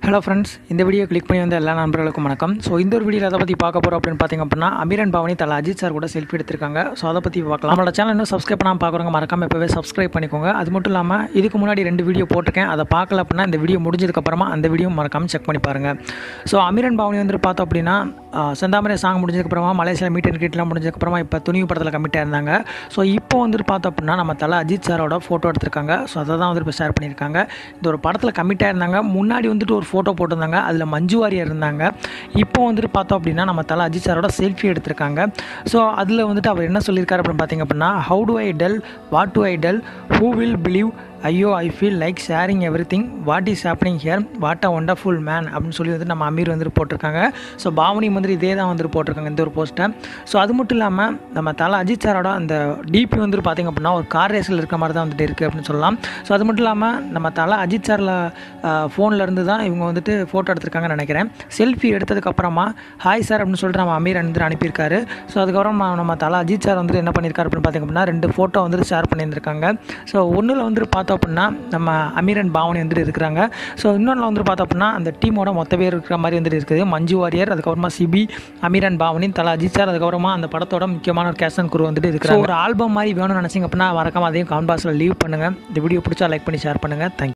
hello friends இந்த video click பண்ணி வந்த எல்லா நண்பர்களுக்கும் வணக்கம் ஸோ இந்த ஒரு வீடியோவில் அதை பற்றி பார்க்க போகிறோம் அப்படின்னு பார்த்தீங்க அப்படின்னா அமீரன் பவனி தலை அஜித் சார் கூட செல்ஃபி எடுத்திருக்காங்க ஸோ அதை பற்றி பார்க்கலாம் நம்மளோட சேனல் இன்னும் சப்ஸ்கிரைப் பண்ணாமல் பார்க்குறவங்க மறக்காம இப்போவே சப்ஸ்கிரைப் பண்ணிக்கோங்க அது மட்டும் இல்லாமல் இதுக்கு முன்னாடி ரெண்டு வீடியோ போட்டிருக்கேன் அதை பார்க்கல அப்படின்னா இந்த வீடியோ முடிஞ்சதுக்கப்புறமா அந்த வீடியோ மறக்காமல் செக் பண்ணி பாருங்கள் ஸோ அமீரன் பவனி வந்துட்டு பார்த்தோம் அப்படின்னா ஆஹ், செந்தாமரை சாங் முடிஞ்சதுக்கப்புறமா மலேசியா மீட் அண்ட் கிட்லாம் முடிஞ்சதுக்கப்புறமா இப்போ துணிவு படத்தில் கமிட்டாக இருந்தாங்க ஸோ இப்போ வந்துட்டு பார்த்தோம் அப்படின்னா நம்ம தலை அஜித் சாரோட ஃபோட்டோ எடுத்திருக்காங்க ஸோ அதை தான் வந்துட்டு இப்போ ஷேர் பண்ணியிருக்காங்க இந்த ஒரு படத்தில் கமிட்டாக இருந்தாங்க முன்னாடி வந்துட்டு ஒரு ஃபோட்டோ போட்டிருந்தாங்க அதில் மஞ்சு வாரியர் இருந்தாங்க இப்போ வந்துட்டு பார்த்தோம் அப்படின்னா நம்ம தலை அஜித் சாரோட செல்ஃபி எடுத்திருக்காங்க ஸோ அதில் வந்துட்டு அவர் என்ன சொல்லியிருக்காரு அப்படின்னு பார்த்தீங்க அப்படின்னா how do I tell what do I tell who will believe ஐயோ I feel like sharing everything what is happening here what a wonderful man அப்படின்னு சொல்லி வந்து நம்ம அமீர் வந்துட்டு போட்டிருக்காங்க ஸோ பாவனி வந்துட்டு இதே தான் வந்துட்டு போட்டிருக்காங்க இந்த ஒரு போஸ்ட்டை ஸோ அது மட்டும் இல்லாமல் நம்ம தலை அஜித் சாரோட அந்த டிபி வந்துட்டு பார்த்திங்க அப்படின்னா ஒரு கார் ரேஸில் இருக்க மாதிரி தான் வந்துட்டு இருக்குது அப்படின்னு சொல்லலாம் ஸோ அது மட்டும் இல்லாமல் நம்ம தலை அஜித் சாரில் ஃபோனில் இருந்து தான் இவங்க வந்துட்டு ஃபோட்டோ எடுத்திருக்காங்கன்னு நினைக்கிறேன் செல்ஃபி எடுத்ததுக்கப்புறமா ஹாய் சார் அப்படின்னு சொல்லிட்டு நம்ம அமீர் வந்துட்டு அனுப்பியிருக்காரு ஸோ அதுக்கப்புறம் நம்ம- நம்ம தலை அஜித் சார் வந்துட்டு என்ன பண்ணியிருக்காரு அப்படின்னு பார்த்திங்க அப்படின்னா ரெண்டு ஃபோட்டோ வந்துட்டு ஷேர் பண்ணியிருந்திருக்காங்க ஸோ ஒன்றில் வந்துட்டு பார்த்தோம் அப்படின்னா நம்ம அமீரன் பாவனி வந்துட்டு இருக்கிறாங்க ஸோ இன்னொன்று வந்துட்டு பார்த்தோம் அப்படின்னா அந்த டீமோட மொத்த பேர் இருக்கிற மாதிரி வந்துட்டு இருக்குது மஞ்சு வாரியர் அதுக்கப்புறமா சிபி அமீரன் பாவனி தலா அஜித் சார் அதுக்கப்புறமா அந்த படத்தோட முக்கியமான ஒரு கேஷன் குரு வந்துட்டு இருக்கிறாங்க ஒரு ஆல்பம் மாதிரி வேணும்னு நினச்சிங்க அப்படின்னா மறக்காம அதையும் கான்பாஸில் லீவ் பண்ணுங்கள் இந்த வீடியோ பிடிச்சா லைக் பண்ணி ஷேர் பண்ணுங்கள் தேங்க்யூ